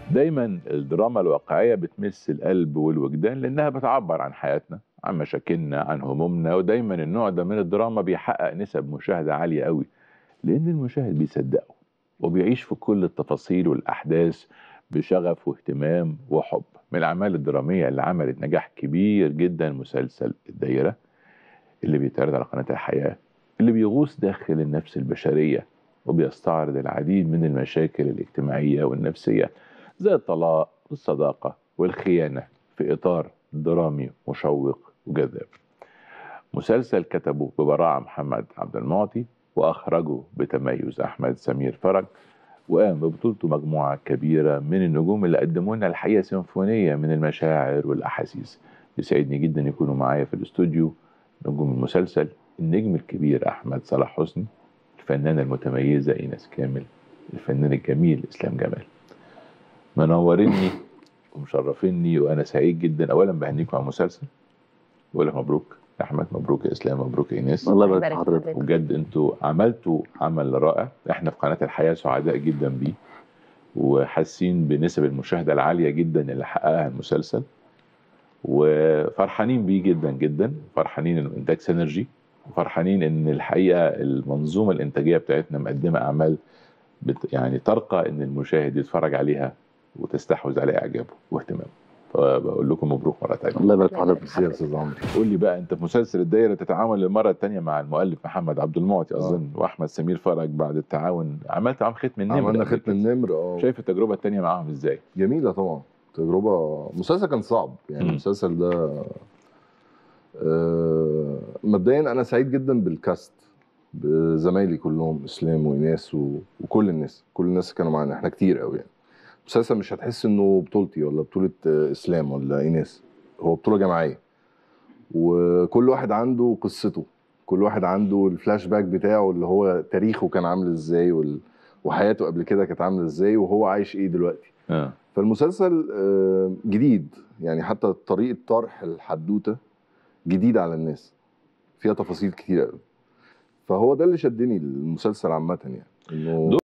دايما الدراما الواقعيه بتمس القلب والوجدان لانها بتعبر عن حياتنا عن مشاكلنا عن همومنا ودايما النوع ده من الدراما بيحقق نسب مشاهده عاليه قوي لان المشاهد بيصدقه وبيعيش في كل التفاصيل والاحداث بشغف واهتمام وحب من الاعمال الدراميه اللي عملت نجاح كبير جدا مسلسل الدايره اللي بيتعرض على قناه الحياه اللي بيغوص داخل النفس البشريه وبيستعرض العديد من المشاكل الاجتماعيه والنفسيه زي الطلاق والصداقه والخيانه في اطار درامي مشوق وجذاب. مسلسل كتبه ببراعه محمد عبد المعطي واخرجه بتميز احمد سمير فرج وقام ببطولته مجموعه كبيره من النجوم اللي قدموا لنا الحقيقه سيمفونيه من المشاعر والاحاسيس. يسعدني جدا يكونوا معايا في الاستوديو نجوم المسلسل النجم الكبير احمد صلاح حسني الفنانه المتميزه ايناس كامل الفنان الجميل اسلام جمال منوريني ومشرفيني وانا سعيد جدا اولا بهنيكم على المسلسل بقول لك مبروك يا احمد مبروك يا اسلام مبروك يا ايناس الله الله يبارك يبارك في في حضرتك بجد انتوا عملتوا عمل رائع احنا في قناه الحياه سعداء جدا بيه وحاسين بنسب المشاهده العاليه جدا اللي حققها المسلسل وفرحانين بيه جدا جدا فرحانين انه انتاج سينرجي وفرحانين ان الحقيقه المنظومه الانتاجيه بتاعتنا مقدمه اعمال بت يعني ترقى ان المشاهد يتفرج عليها وتستحوذ على اعجابه واهتمامه فبقول لكم مبروك مره ثانيه الله يبارك في الله يبارك حضرتك في ميرسي يا استاذ عمرو قول لي بقى انت في مسلسل الدايره تتعاون للمره الثانيه مع المؤلف محمد عبد المعطي آه. اظن واحمد سمير فرج بعد التعاون عملت معاهم ختم النمر عملنا قبل ختم كده. النمر اه شايف التجربه الثانيه معاهم ازاي؟ جميله طبعا تجربه مسلسل كان صعب يعني مم. المسلسل ده آه، مبدئيا انا سعيد جدا بالكاست بزمايلي كلهم اسلام وايناس و... وكل الناس كل الناس كانوا معانا احنا كتير قوي يعني مسلسل مش هتحس انه بطولتي ولا بطوله آه، اسلام ولا ايناس هو بطوله جماعيه وكل واحد عنده قصته كل واحد عنده الفلاش باك بتاعه اللي هو تاريخه كان عامل ازاي وال... وحياته قبل كده كانت عامله ازاي وهو عايش ايه دلوقتي اه فالمسلسل آه، جديد يعني حتى طريقه طرح الحدوته جديده على الناس فيها تفاصيل كتير قوي فهو ده اللي شدني المسلسل عامه يعني انه